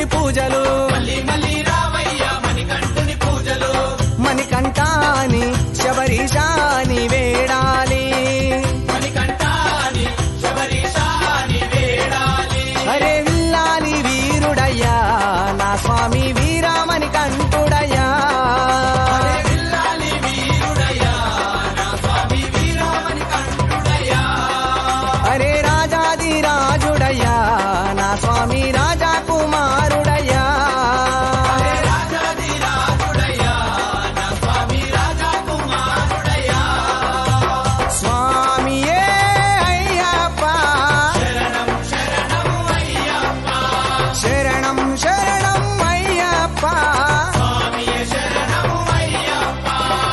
మణికంఠుని పూజలు మళ్ళీ మళ్ళీ రావయ్యా మణికంఠుని పూజలు మణికంఠాని శబరీశాని వేడాలి మణికంఠాని శబరీశాని వేడాలి అరే విల్లాలి వీరుడయ్యా నా స్వామి వీరామణి కంఠుడయ్యా అరే విల్లాలి వీరుడయ్యా నా స్వామి వీరామణి కంఠుడయ్యా అరే రాజాది రాజుడయ్యా నా స్వామి రాజా కుమారుడయ్యా అరే రాజాది రాజుడయ్యా నా స్వామి రాజా కుమారుడయ్యా స్వామియే అయ్యప్ప శరణం శరణం అయ్యప్ప శరణం శరణం అయ్యప్ప స్వామియ శరణం అయ్యప్ప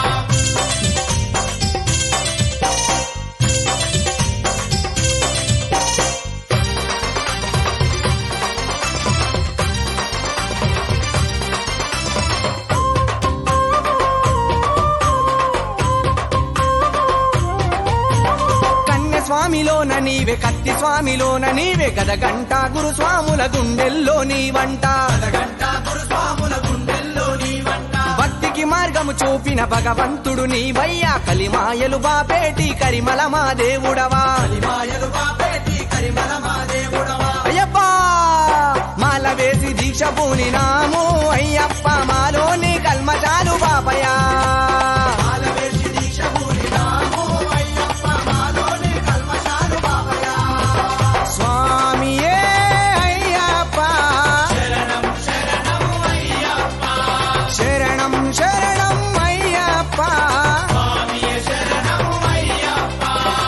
కన్య స్వామిలోన నీవే కత్తి స్వామిలోన నీవే గదగంట గురు స్వాముల గుండెల్లో నీ వంట గంట గురుస్వాముల గుండెల్లో నీ వంట భక్తికి మార్గము చూపిన భగవంతుడు నీవయ్యా కలిమాయలు బాపేటి కరిమల మా దేవుడవా మాయలు బాపేటి కరిమల మా దేవుడవా అయ్యప్ప మాల వేసి దీక్ష పూనినాము అయ్యప్ప మాలోని కల్మశాలు బాపయా మాలవేషి దీక్ష పూనినాము అయ్యప్ప మాలోని కల్మషాలు బాపయా స్వామియే అయ్యప్ప శరణం శరణం అయ్యప్ప శరణం శరణం అయ్యప్ప స్వామియ శరణం అయ్యప్ప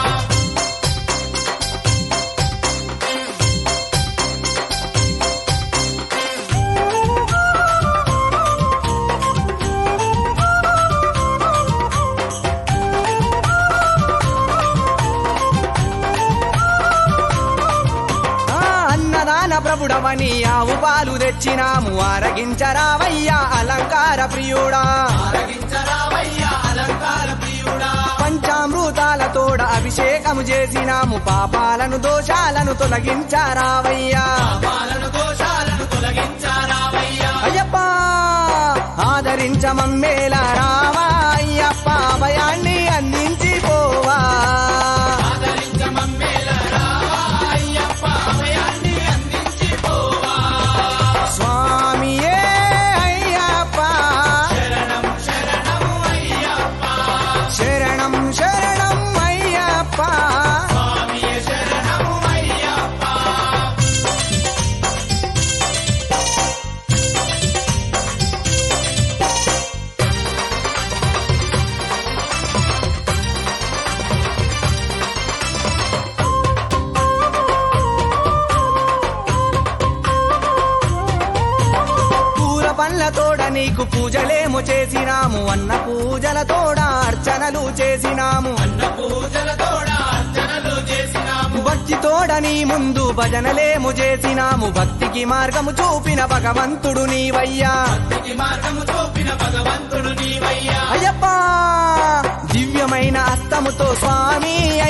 ఆ అన్నదాన ప్రభుడవని ఆవు పాలు తెచ్చినాము ఆరగించరావయ్యా అలంకార ప్రియుడా ఆరగించరావయ్యా అలంకార ప్రియుడా పంచామృతాలతోడ అభిషేకము చేసినాము పాపాలను దోషాలను తొలగించారావయ్యా పాపాలను దోషాలను తొలగించరావయ్యా అయ్యప్ప ఆదరించ మమ్మేల రావా అయ్యప్ప భయాన్ని అందించి పోవా ఆదరించ మమ్మేల రావా అయ్యప్ప అభయాన్ని అందించి పోవా స్వామియే అయ్యప్ప శరణం శరణం అయ్యప్ప శరణం శరణం అయ్యప్ప స్వామియ శరణం అయ్యప్ప పూల పండ్లతోడ నీకు పూజలేము చేసినాము అన్న పూజలతోడ అర్చనలు చేసినాము అన్న పూజలతోడ అర్చనలు చేసినాము భక్తితోడ నీ ముందు భజనలేము చేసినాము భక్తికి మార్గము చూపిన భగవంతుడు నీవయ్యా భక్తికి మార్గము చూపిన భగవంతుడు నీవయ్యా అయ్యప్ప దివ్యమైన హస్తముతో స్వామి